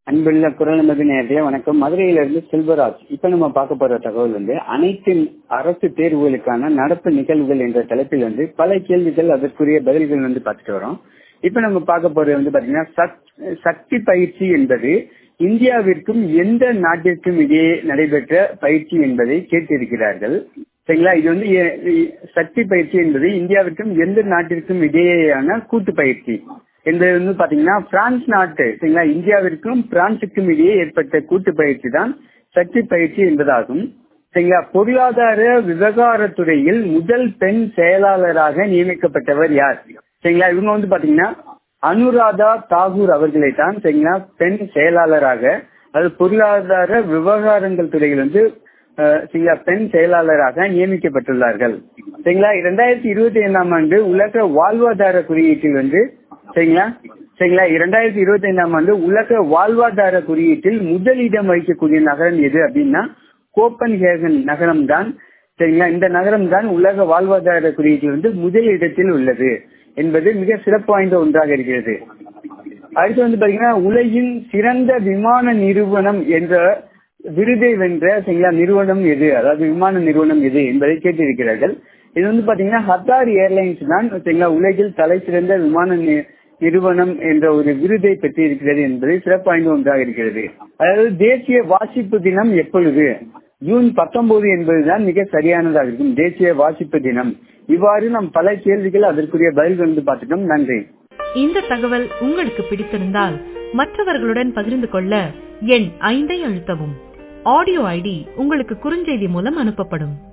அன்புள்ள குரல் நமது நேர்களே வணக்கம் மதுரையிலிருந்து செல்வராஜ் இப்ப நம்ம பார்க்க போற தகவல் வந்து அனைத்து அரசு தேர்வுகளுக்கான நடப்பு நிகழ்வுகள் என்ற தலைப்பில் வந்து பல கேள்விகள் அதற்குரிய பதில்கள் வந்து பார்த்துட்டு வரோம் இப்ப நம்ம பார்க்க போறது வந்து பாத்தீங்கன்னா சக்- சக்தி பயிற்சி என்பது இந்தியாவிற்கும் எந்த நாட்டிற்கும் இடையே நடைபெற்ற பயிற்சி என்பதை கேட்டிருக்கிறார்கள் சரிங்களா இது வந்து எ- இ- சக்தி பயிற்சி என்பது இந்தியாவிற்கும் எந்த நாட்டிற்கும் இடையேயான கூட்டு பயிற்சி என்பது வந்து பாத்தீங்கன்னா பிரான்ஸ் நாட்டு சரிங்களா இந்தியாவிற்கும் பிரான்சுக்கும் இடையே ஏற்பட்ட கூட்டு பயிற்சி தான் சக்தி பயிற்சி என்பதாகும் சரிங்களா பொருளாதார விவகாரத்துறையில் முதல் பெண் செயலாளராக நியமிக்கப்பட்டவர் யார் சரிங்களா இவங்க வந்து பாத்தீங்கன்னா அனுராதா தாகூர் அவர்களை தான் சரிங்களா பெண் செயலாளராக அது பொருளாதார விவகாரங்கள் துறையில் வந்து அஹ், சரிங்களா பெண் செயலாளராக நியமிக்கப்பட்டுள்ளார்கள் சரிங்களா இரண்டாயிரத்தி இருபத்தி ஐந்தாம் ஆண்டு உலக வாழ்வாதார குறியீட்டில் வந்து சரிங்களா சரிங்களா இரண்டாயிரத்தி இருபத்தி ஐந்தாம் ஆண்டு உலக வாழ்வாதார குறியீட்டில் முதலிடம் வகிக்கக்கூடிய நகரம் எது அப்படின்னா கோப்பன்ஹேகன் நகரம் தான் சரிங்களா இந்த நகரம் தான் உலக வாழ்வாதார குறியீட்டில் வந்து முதல் இடத்தில் உள்ளது என்பது மிக சிறப்பு வாய்ந்த ஒன்றாக இருக்கிறது அடுத்து வந்து பாத்தீங்கன்னா உலகின் சிறந்த விமான நிறுவனம் என்ற விருதை வென்ற சரிங்களா நிறுவனம் எது அதாவது விமான நிறுவனம் எது என்பதை கேட்டிருக்கிறார்கள் இது வந்து பாத்தீங்கன்னா ஹத்தார் ஏர்லைன்ஸ் தான் சரிங்களா உலகில் தலை சிறந்த விமான நி- நிறுவனம் என்ற ஒரு விருதை பெற்றிருக்கிறது என்பது சிறப்பு வாய்ந்த ஒன்றாக இருக்கிறது அதாவது தேசிய வாசிப்பு தினம் எப்பொழுது ஜூன் பத்தொன்பது என்பதுதான் மிக சரியானதாக இருக்கும் தேசிய வாசிப்பு தினம் இவ்வாறு நாம் பல கேள்விகள் அதற்குரிய பதில்கள் வந்து பார்த்துட்டோம் நன்றி இந்த தகவல் உங்களுக்கு பிடித்திருந்தால் மற்றவர்களுடன் பகிர்ந்து கொள்ள எண் ஐந்தை அழுத்தவும் ஆடியோ ஐடி உங்களுக்கு குறுஞ்செய்தி மூலம் அனுப்பப்படும்